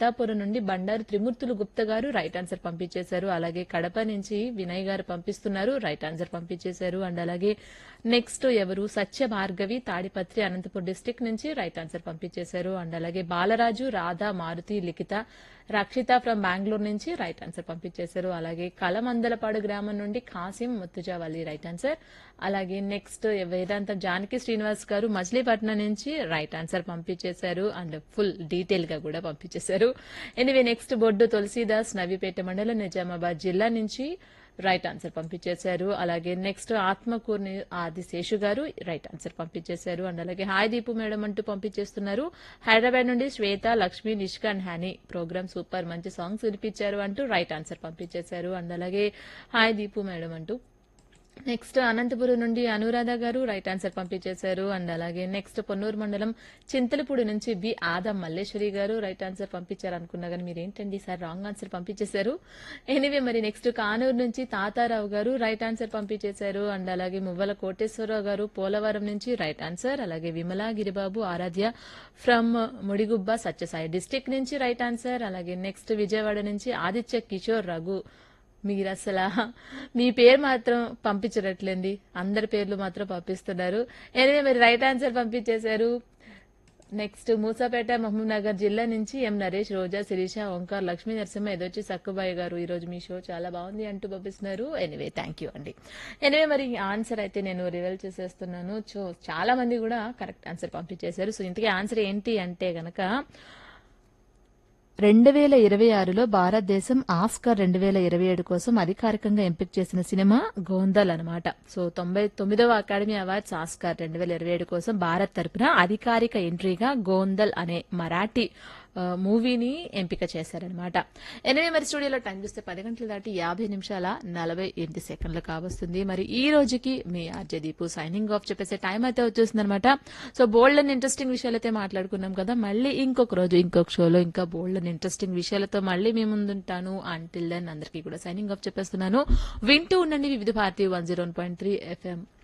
పెద్దాపురం నుండి బండారు త్రిమూర్తులు గుప్త గారు right answer పంపించేశారు అలాగే కడప నుంచి వినయ్ గారు పంపిస్తున్నారు రైట్ ఆన్సర్ పంపించేశారు అండ్ అలాగే నెక్స్ట్ ఎవరు సత్య భార్గవి తాడిపత్రి అనంతపురం డిస్టిక్ నుంచి రైట్ ఆన్సర్ పంపించేశారు అండ్ అలాగే బాలరాజు రాధా మారుతి లిఖిత రక్షిత ఫ్రమ్ బెంగళూరు నుంచి రైట్ ఆన్సర్ పంపించేశారు అలాగే కలమందలపాడు గ్రామం నుండి కాసిం ముత్తుజావల్లి రైట్ ఆన్సర్ అలాగే నెక్స్ట్ వేదాంతం జానకి శ్రీనివాస్ గారు మచిలీపట్నం నుంచి రైట్ ఆన్సర్ పంపించేశారు అండ్ ఫుల్ డీటెయిల్ గా కూడా పంపించేశారు ఎనివే నెక్స్ట్ బొడ్డు తులసీదాస్ నవీపేట మండలం నిజామాబాద్ జిల్లా నుంచి రైట్ ఆన్సర్ పంపించేశారు అలాగే నెక్స్ట్ ఆత్మకూర్ని ఆది శేషు గారు రైట్ ఆన్సర్ పంపించేశారు అండ్ అలాగే హాయ్ దీపు మేడం అంటూ పంపించేస్తున్నారు హైదరాబాద్ నుండి Swetha Lakshmi Nishka and Honey program super మంచి సాంగ్స్ వినిపించారు అంటూ రైట్ ఆన్సర్ పంపించేశారు అండ్ అలాగే హాయ్ దీపు మేడం అంటూ నెక్స్ట్ అనంతపురం నుండి అనురాధ గారు రైట్ ఆన్సర్ పంపించేశారు అండ్ అలాగే నెక్స్ట్ పొన్నూరు మండలం చింతలపూడి నుంచి బి ఆదం మల్లేశ్వరి గారు రైట్ ఆన్సర్ పంపించారు అనుకున్నా కానీ మీరు ఏంటండి సార్ రాంగ్ ఆన్సర్ పంపించేశారు ఎనివే మరి నెక్స్ట్ కానూరు నుంచి తాతారావు గారు రైట్ ఆన్సర్ పంపించేశారు అండ్ అలాగే మువ్వల కోటేశ్వరరావు గారు పోలవరం నుంచి రైట్ ఆన్సర్ అలాగే విమలా గిరిబాబు ఆరాధ్య ఫ్రమ్ ముడిగుబ్బ సత్యసాయి డిస్టిక్ నుంచి రైట్ ఆన్సర్ అలాగే నెక్స్ట్ విజయవాడ నుంచి ఆదిత్య కిషోర్ రఘు మీరు అసలు మీ పేరు మాత్రం పంపించట్లేండి అందరి పేర్లు మాత్రం పంపిస్తున్నారు ఎనివే మీరు రైట్ ఆన్సర్ పంపించేశారు నెక్స్ట్ మూసాపేట మహబూబ్ నగర్ జిల్లా నుంచి ఎం నరేష్ రోజా శిరీష ఓంకార్ లక్ష్మీ నరసింహ ఎదొచ్చి సక్కుబాయి గారు ఈ రోజు మీ షో చాలా బాగుంది అంటూ పంపిస్తున్నారు ఎనివే థ్యాంక్ యూ అండి ఎనివే మరి ఆన్సర్ అయితే నేను రివెల్ చేసేస్తున్నాను సో చాలా మంది కూడా కరెక్ట్ ఆన్సర్ పంపించేశారు సో ఇంతకీ ఆన్సర్ ఏంటి అంటే గనక రెండు వేల ఇరవై ఆరులో భారతదేశం ఆస్కార్ రెండు వేల ఇరవై ఏడు కోసం అధికారికంగా ఎంపిక చేసిన సినిమా గోందల్ అనమాట సో తొంభై తొమ్మిదవ అకాడమీ అవార్డ్స్ ఆస్కార్ రెండు వేల ఇరవై ఏడు కోసం భారత్ తరపున అధికారిక ఎంట్రీగా గోందల్ అనే మరాఠీ ఆ, మూవీని ఎంపిక చేశారనమాట ఎనిమిది మరి స్టూడియోలో టైం చూస్తే పది గంటలు దాటి యాభై నిమిషాల నలభై ఎనిమిది సెకండ్లు కావస్తుంది మరి ఈ రోజుకి మీ ఆర్జే దీపు సైనింగ్ ఆఫ్ చెప్పేసే టైం అయితే వచ్చేస్తుంది అనమాట సో బోల్డ్ అండ్ ఇంట్రెస్టింగ్ విషయాలు అయితే మాట్లాడుకున్నాం కదా మళ్ళీ ఇంకొక రోజు ఇంకొక షోలో ఇంకా బోల్డ్ అండ్ ఇంట్రెస్టింగ్ విషయాలతో మళ్ళీ మీ ముందుంటాను అంటిల్ దెన్ అందరికీ కూడా సైనింగ్ ఆఫ్ చెప్పేస్తున్నాను వింటూ ఉండండి Vividh Bharati one zero point three FM